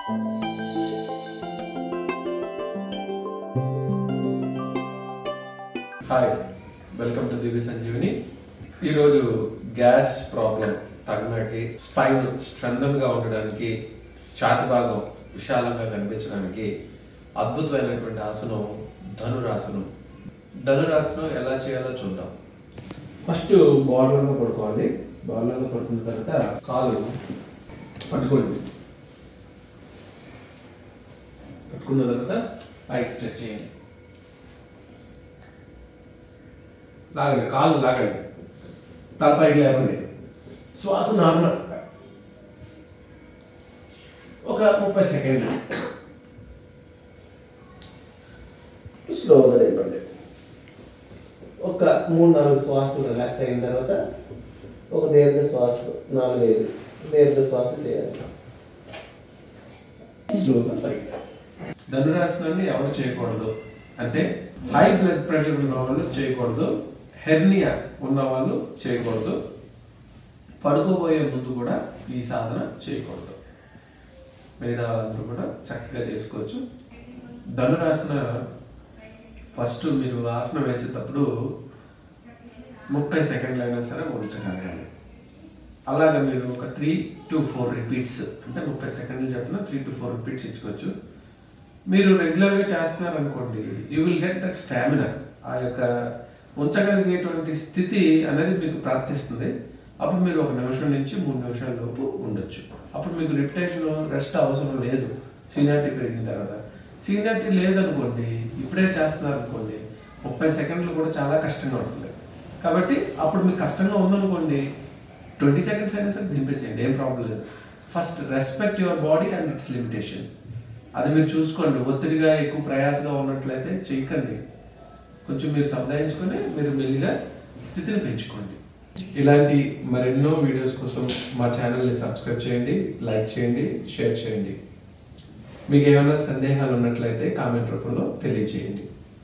hi welcome to Divya Sanjeevini ఈరోజు gas problem తగ్గడానికి spine స్ట్రెంథన్గా ఉండడానికి ఛాతి భాగం విశాలంగా కనిపించడానికి అద్భుతమైనటువంటి ఆసనం ధనురాసనం ధనురాసనం ఎలా చేయాలో చూద్దాం ఫస్ట్ బార్లలో పడుకోవాలి బార్లలో పడుకున్న తర్వాత కాలు పట్టుకోండి పట్టుకున్న తర్వాత పైకి స్ట్రెచ్ చేయండి లాగండి కాళ్ళు లాగండి తలపైకి లేవండి శ్వాస నార్మల్ ఒక ముప్పై సెకండ్లు స్లోగా తిప్పండి ఒక మూడు నాలుగు శ్వాసలు రిలాక్స్ అయిన తర్వాత ఒక దీర్ఘ శ్వాస నాలుగైదు దీర్ఘ శ్వాస చేయాలి స్లోగా పైకి ధనురాసనాన్ని ఎవరు చేయకూడదు అంటే హై బ్లడ్ ప్రెషర్ ఉన్న వాళ్ళు చేయకూడదు హెర్నియా ఉన్న వాళ్ళు చేయకూడదు పడుకోబోయే ముందు కూడా ఈ సాధన చేయకూడదు మిగతా వాళ్ళందరూ కూడా చక్కగా చేసుకోవచ్చు ధనురాసన ఫస్ట్ మీరు ఆసనం వేసేటప్పుడు ముప్పై సెకండ్లు అయినా సరే ఉంచగలగాలి అలాగా మీరు ఒక త్రీ టు ఫోర్ రిపీట్స్ అంటే ముప్పై సెకండ్లు చెప్పిన త్రీ టు ఫోర్ రిపీట్స్ ఇచ్చుకోవచ్చు మీరు రెగ్యులర్గా చేస్తున్నారు అనుకోండి you will get that stamina ఆ యొక్క ఉంచగలిగేటువంటి స్థితి అనేది మీకు ప్రాప్తిస్తుంది అప్పుడు మీరు ఒక నిమిషం నుంచి మూడు నిమిషాల లోపు ఉండొచ్చు అప్పుడు మీకు రిపిటేషన్ రెస్ట్ అవసరం లేదు సీనియారిటీ పెరిగిన తర్వాత సీనియారిటీ లేదనుకోండి ఇప్పుడే చేస్తున్నారు అనుకోండి ముప్పై సెకండ్లు కూడా చాలా కష్టంగా ఉంటుంది కాబట్టి అప్పుడు మీకు కష్టంగా ఉందనుకోండి ట్వంటీ సెకండ్స్ అయినా సరే దింపేసేయండి ఏం ప్రాబ్లం లేదు first respect your body and its limitation అది మీరు చూసుకోండి ఒత్తిడిగా ఎక్కువ ప్రయాసగా ఉన్నట్లయితే చేయకండి కొంచెం మీరు సంధాయించుకొని మీరు మెల్లిగా స్థితిని పెంచుకోండి ఇలాంటి మరెన్నో వీడియోస్ కోసం మా ఛానల్ని సబ్స్క్రైబ్ చేయండి లైక్ చేయండి షేర్ చేయండి మీకు ఏమైనా సందేహాలు ఉన్నట్లయితే కామెంట్ రూపంలో తెలియజేయండి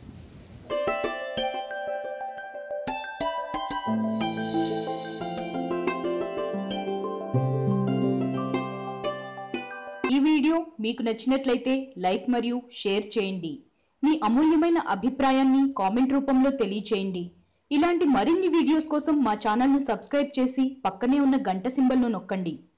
ఈ వీడియో మీకు నచ్చినట్లయితే లైక్ మరియు షేర్ చేయండి మీ అమూల్యమైన అభిప్రాయాన్ని కామెంట్ రూపంలో తెలియచేయండి ఇలాంటి మరిన్ని వీడియోస్ కోసం మా ఛానల్ను సబ్స్క్రైబ్ చేసి పక్కనే ఉన్న గంట సింబల్ను నొక్కండి